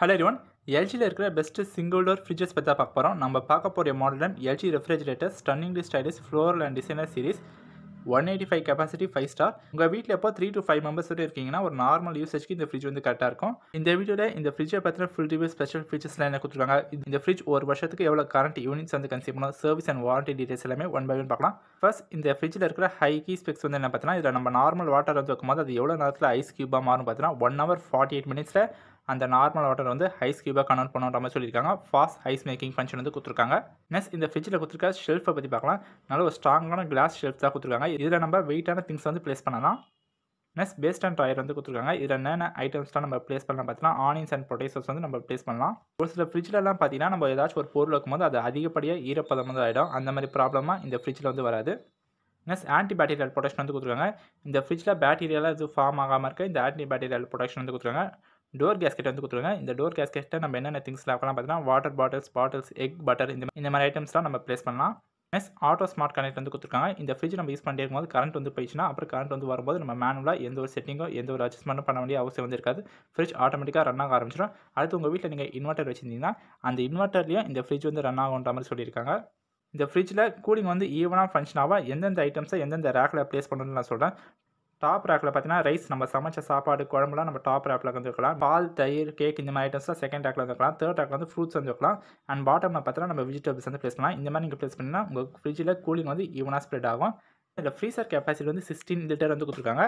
hello everyone எல்ஜியில் இருக்கிற best single door fridges பற்றி தான் பார்க்க போகிறோம் நம்ம பார்க்க போகிற model LG refrigerator stunningly stylish floral and designer series one eighty five capacity five star உங்கள் வீட்டில் எப்போ த்ரீ டு ஃபைவ் மெம்பர்ஸ் வரை இருக்கீங்கன்னா ஒரு நார்மல் யூசேஜ்க்கு இந்த ஃப்ரிட்ஜ் வந்து கரெக்டாக இருக்கும் இந்த வீடியோவில் இந்த ஃப்ரிட்ஜை பற்றின ஃபுல் ரிவ்யூ ஸ்பெஷல் ஃபீச்சர்ஸ்லாம் என்ன கொடுத்துருக்காங்க இந்த ஃப்ரிட்ஜ் ஒரு வருஷத்துக்கு எவ்வளோ கரண்ட் யூனிட்ஸ் வந்து கன்சியூம் பண்ணும் சர்வீஸ் அண்ட் வாரண்டி டீடைல்ஸ் எல்லாமே ஒன் பை ஒன் பார்க்கலாம் ஃபர்ஸ்ட் இந்த ஃப்ரிட்ஜில் இருக்கிற ஹை கீ ஸ்பெக்ஸ் வந்து என்ன பார்த்தீங்கன்னா இதில் நம்ம நார்மல் வாட்டர் வந்து வைக்கும்போது அது எவ்வளோ நேரத்தில் ஐஸ் கியூபாக மாறும் பார்த்தீங்கன்னா ஒன் ஹவர் ஃபார்ட்டி எயிட் மினிட்ஸில் அந்த நார்மல் வாட்டர் வந்து ஐஸ் கியூபாக கன்வெர்ட் பண்ணுற மாதிரி சொல்லியிருக்காங்க ஃபாஸ்ட் ஐஸ் மேக்கிங் ஃபங்க்ஷன் வந்து கொடுத்துருக்காங்க நெக்ஸ்ட் இந்த ஃப்ரிட்ஜில் கொடுத்துருக்க ஷெல்ஃபை பற்றி பார்க்கலாம் நல்ல ஒரு ஸ்ட்ராங்கான கிளாஸ் ஷெல்ஃப் தான் கொடுத்துருக்காங்க இதில் நம்ம வெயிட்டான திங்ஸ் வந்து ப்ளேஸ் பண்ணலாம் நெக்ஸ்ட் பேஸ்ட் அண்ட் டயர் வந்து கொடுத்துருக்காங்க இதில் என்னென்ன ஐட்டம்ஸ்லாம் நம்ம ப்ளேஸ் பண்ணலாம் பார்த்தீங்கன்னா ஆனியன்ஸ் அண்ட் பொட்டேட்டோஸ் வந்து நம்ம ப்ளேஸ் பண்ணலாம் ஒரு சில ஃப்ரிட்ஜ்லலாம் பார்த்தீங்கன்னா நம்ம ஏதாச்சும் ஒரு பொருள் வைக்கும்போது அது அதிகப்படியாக ஈரப்பதம் வந்து ஆகிடும் அந்த மாதிரி ப்ராப்ளமாக இந்த ஃப்ரிட்ஜில் வந்து வராது நெக்ஸ்ட் ஆன்டி பேக்டீரியல் ப்ரொடெக்ஷன் வந்து கொடுத்துருக்காங்க இந்த ஃப்ரிட்ஜில் பேக்டீரியாலாம் இது ஃபார்ம் ஆகாமல் இருக்க இந்த ஆன்டி பேக்டீரியல் ப்ரொடெக்ஷன் வந்து கொடுத்துருக்காங்க டோர் கேஸ்கெட் வந்து கொடுத்துருங்க இந்த டோர் கேஸ்கெட்டை நம்ம என்னென்ன திங்ஸ் வைக்கலாம் பார்த்தீங்கன்னா water bottles bottles egg butter இந்த இந்த மாதிரி ஐட்டம்ஸ்லாம் நம்ம ப்ளேஸ் பண்ணலாம் நெக்ஸ்ட் ஆட்டோ ஸ்மார்ட் கனெக்ட் வந்து கொடுத்துருக்காங்க இந்த ஃப்ரிட்ஜ் நம்ம யூஸ் பண்ணிட்டே இருக்கும்போது கரண்ட் வந்து போயிடுச்சுன்னா அப்புறம் கரண்ட் வந்து வரும்போது நம்ம மேனுவலாக எந்த ஒரு செட்டிங்கோ எந்த ஒரு அட்ஜஸ்ட்மெண்ட்டும் பண்ண வேண்டிய அவசியம் வந்து இருக்காது ஃப்ரிட்ஜ் ஆட்டோமேட்டிக்காக ரன் ஆக ஆரம்பிச்சிடும் அடுத்து உங்கள் வீட்டில் நீங்கள் இன்வெர்ட்டர் வச்சிருந்தீங்கன்னா அந்த இன்வெர்ட்டர்லேயும் இந்த ஃப்ரிட்ஜ் வந்து ரன் ஆகுன்ற மாதிரி சொல்லியிருக்காங்க இந்த ஃப்ரிட்ஜில் கூலிங் வந்து ஈவனாக ஃபங்க்ஷன் ஆக எந்தெந்த ஐட்டம்ஸை எந்தெந்த ரேக்கில் ப்ளேஸ் பண்ணணும்னு நான் சொல்கிறேன் டாப் ரேக்கில் பார்த்தீங்கன்னா ரைஸ் நம்ம சமைச்ச சாப்பாடு குழம்புலாம் நம்ம டாப் ரேக்கில் வந்து வைக்கலாம் பால் தயிர் கேக் இந்த மாதிரி ஐட்டம்ஸ்லாம் செகண்ட் ரேக்கில் வந்து வைக்கலாம் தேர்ட் ரேக்கில் வந்து ஃப்ரூட்ஸ் வந்து வைக்கலாம் அண்ட் பாட்டமில் பார்த்தீங்கன்னா நம்ம வெஜிடபிள்ஸ் வந்து ப்ளேஸ் பண்ணலாம் இந்த மாதிரி நீங்கள் ப்ளேஸ் பண்ணிங்கன்னா உங்கள் ஃப்ரிட்ஜில் கூலிங் வந்து ஈவனாக ஸ்ப்ரெட் ஆகும் இதில் ஃப்ரீசர் கெப்பாசிட்டி வந்து சிக்ஸ்டீன் லிட்டர் வந்து கொடுத்துருக்காங்க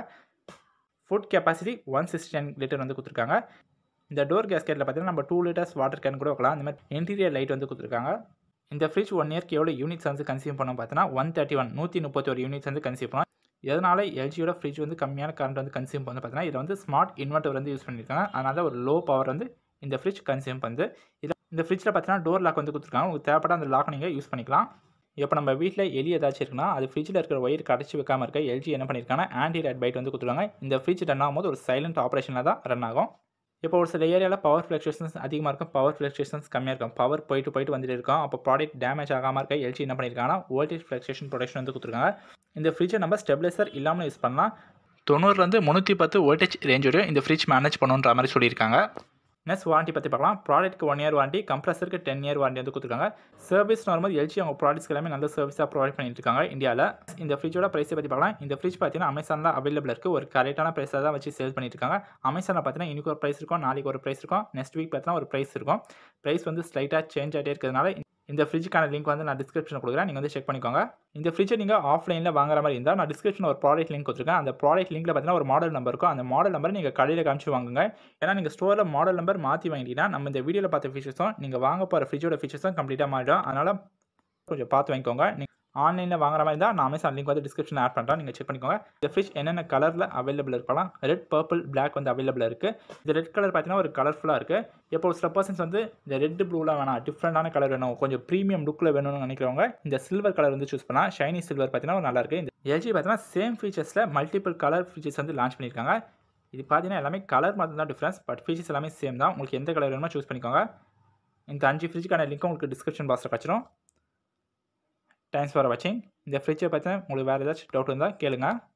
food capacity one sixty litre வந்து கொடுத்துருக்காங்க இந்த டோர் கேஸ்கெட்டில் பார்த்தீங்கன்னா நம்ம டூ லிட்டர்ஸ் வாட்டர் கேன் கூட வைக்கலாம் இந்த மாதிரி இன்டீரியர் லைட் வந்து கொடுத்துருக்காங்க இந்த ஃப்ரிட்ஜ் ஒன் இயர்க்கு எவ்வளோ யூனிட்ஸ் வந்து கன்சியூம் பண்ணோம் பார்த்தீங்கன்னா ஒன் தேர்ட்டி ஒன் நூற்றி முப்பத்தி ஒரு யூனிட்ஸ் வந்து கன்சியூம் பண்ணோம் எதனால் எல்ஜியோட ஃப்ரிட்ஜ் வந்து கம்மியான கரண்ட் வந்து கன்சியூம் பண்ணி பார்த்தீங்கன்னா இதில் வந்து ஸ்மார்ட் இன்வெர்ட்டர் வந்து யூஸ் பண்ணியிருக்காங்க அதனால் ஒரு லோ பவர் வந்து இந்த ஃப்ரிட்ஜ் கன்சியூம் பண்ணுது இதில் இந்த ஃப்ரிட்ஜில் பார்த்தீங்கன்னா டோர் லாக் வந்து கொடுத்துருக்காங்க உங்களுக்கு தேவைப்பட்ட அந்த லாக் நீங்கள் யூஸ் பண்ணிக்கலாம் இப்போ நம்ம வீட்டில் எலி ஏதாச்சும் இருக்குன்னா அது ஃப்ரிட்ஜில் இருக்கிற ஒயருக்கு அடைச்சி வைக்காமல் இருக்க எல்ஜி என்ன பண்ணியிருக்காங்கன்னா ஆன்டி லைட் பைட் வந்து கொடுத்துருவாங்க இந்த ஃப்ரிட்ஜ் ரன் ஆகும்போது ஒரு சைலண்ட் ஆப்ரேஷனில் தான் ரன் ஆகும் இப்போ ஒரு சில ஏரியாவில் பவர் ஃப்ளக்சுவேஷன்ஸ் அதிகமாக இருக்கும் பவர் ஃப்ளக்சுவேஷன்ஸ் கம்மியாக இருக்கும் பவர் போயிட்டு போயிட்டு வந்துட்டு இருக்கும் அப்போ ப்ராடக்ட் டேமேஜ் ஆகாமல் இருக்க எல்ஜி என்ன பண்ணியிருக்காங்கன்னா வோல்டேஜ் ஃப்ளக்சுவேஷன் ப்ரொடக்ஷன் வந்து கொடுத்துருக்காங்க இந்த ஃப்ரிட்ஜை நம்ம ஸ்டெபிலைசர் இல்லாமல் யூஸ் பண்ணலாம் தொண்ணூறுலேருந்து முந்நூற்றி பத்து வோல்டேஜ் ரேஞ்ச் வரையும் இந்த ஃப்ரிட்ஜ் மேனேஜ் பண்ணுன்ற மாதிரி சொல்லியிருக்காங்க நெக்ஸ்ட் வாரண்டி பற்றி பார்க்கலாம் ப்ராடக்ட்க்கு ஒன் இயர் வாரண்டி கம்ப்ரஸருக்கு டென் இயர் வாரண்டி வந்து கொடுத்துருக்காங்க சர்வீஸ் நார்மல் எல்ஜி அவங்க ப்ராடக்ட்ஸ் எல்லாமே நல்ல சர்வீஸாக ப்ரொவைட் பண்ணிட்டு இருக்காங்க இந்தியாவில் இந்த ஃப்ரிட்ஜோட ப்ரைஸை பற்றி பார்க்கலாம் இந்த ஃப்ரிட்ஜ் பார்த்தீங்கன்னா அமேசானில் அவைலபிள் இருக்குது ஒரு கரெக்டான ப்ரைஸாக தான் வச்சு சேல் பண்ணிட்டு இருக்காங்க அமேசானில் பார்த்தீங்கன்னா இன்னைக்கு ஒரு ப்ரைஸ் இருக்கும் நாளைக்கு ஒரு ப்ரைஸ் இருக்கும் நெக்ஸ்ட் வீக் பார்த்தீங்கன்னா ஒரு ப்ரைஸ் இருக்கும் ப்ரைஸ் வந்து ஸ்லைட்டாக சேஞ்ச் ஆகிட்டே இருக்கிறதுனால இந்த ஃப்ரிட்ஜுக்கான லிங்க் வந்து நான் டிஸ்கிரிப்ஷனில் கொடுக்குறேன் நீங்கள் வந்து செக் பண்ணிக்கோங்க இந்த ஃப்ரிட்ஜை நீங்கள் ஆஃப்லைனில் வாங்குற மாதிரி இருந்தால் நான் டிஸ்கிரிப்ஷனில் ஒரு ப்ராடக்ட் லிங்க் கொடுத்துருக்கேன் அந்த ப்ராடக்ட் லிங்க்கில் பார்த்தீங்கன்னா ஒரு மாடல் நம்பர் இருக்கும் அந்த மாடல் நம்பர் நீங்கள் கடையில் காமிச்சு வாங்குங்க ஏன்னா நீங்கள் ஸ்டோரில் மாடல் நம்பர் மாற்றி வாங்கிட்டீங்கன்னா நம்ம இந்த வீடியோவில் பார்த்த ஃபீச்சர்ஸும் நீங்கள் வாங்க போகிற ஃப்ரிட்ஜோட ஃபீச்சர்ஸும் கம்ப்ளீட்டாக மாறிடும் அதனால் கொஞ்சம் பார்த்து வாங்கிக்கோங்க நீங்கள் ஆன்லைனில் வாங்குற மாதிரி தான் நான் அமேசான் லிங்க் வந்து டிஸ்கிரிப்ஷனில் ஆட் பண்ணுறேன் நீங்கள் செக் பண்ணிக்கோங்க இந்த ஃப்ரிட்ஜ் என்னென்ன கலரில் அவைலபிள் இருக்கலாம் ரெட் பர்பிள் பிளாக் வந்து அவைலபிள் இருக்குது இந்த ரெட் கலர் பார்த்தீங்கன்னா ஒரு கலர்ஃபுல்லாக இருக்குது இப்போ ஒரு சில பர்சன்ஸ் வந்து இந்த ரெட் ப்ளூலாம் வேணாம் டிஃப்ரெண்டான கலர் வேணும் கொஞ்சம் ப்ரீமியம் லுக்கில் வேணும்னு நினைக்கிறவங்க இந்த சில்வர் கலர் வந்து சூஸ் பண்ணலாம் ஷைனி சில்வர் பார்த்தீங்கன்னா நல்லா இருக்குது இந்த எல்ஜி பார்த்தீங்கன்னா சேம் ஃபீச்சர்ஸில் மல்டிபிள் கலர் ஃபீச்சர்ஸ் வந்து லான்ச் பண்ணியிருக்காங்க இது பார்த்தீங்கன்னா எல்லாமே கலர் மட்டும் தான் டிஃப்ரென்ஸ் பட் ஃபீச்சர்ஸ் எல்லாமே சேம் தான் உங்களுக்கு எந்த கலர் வேணுமோ சூஸ் பண்ணிக்கோங்க இந்த அஞ்சு ஃப்ரிட்ஜுக்கான லிங்க்கும் உங்களுக்கு டிஸ்கிரிப்ஷன் பாக்ஸில் கிடச்சிரும் தேங்க்ஸ் ஃபார் வாட்சிங் இந்த ஃப்ரிட்ஜை பற்றி உங்களுக்கு வேறு ஏதாச்சும் டவுட் இருந்தால் கேளுங்கள்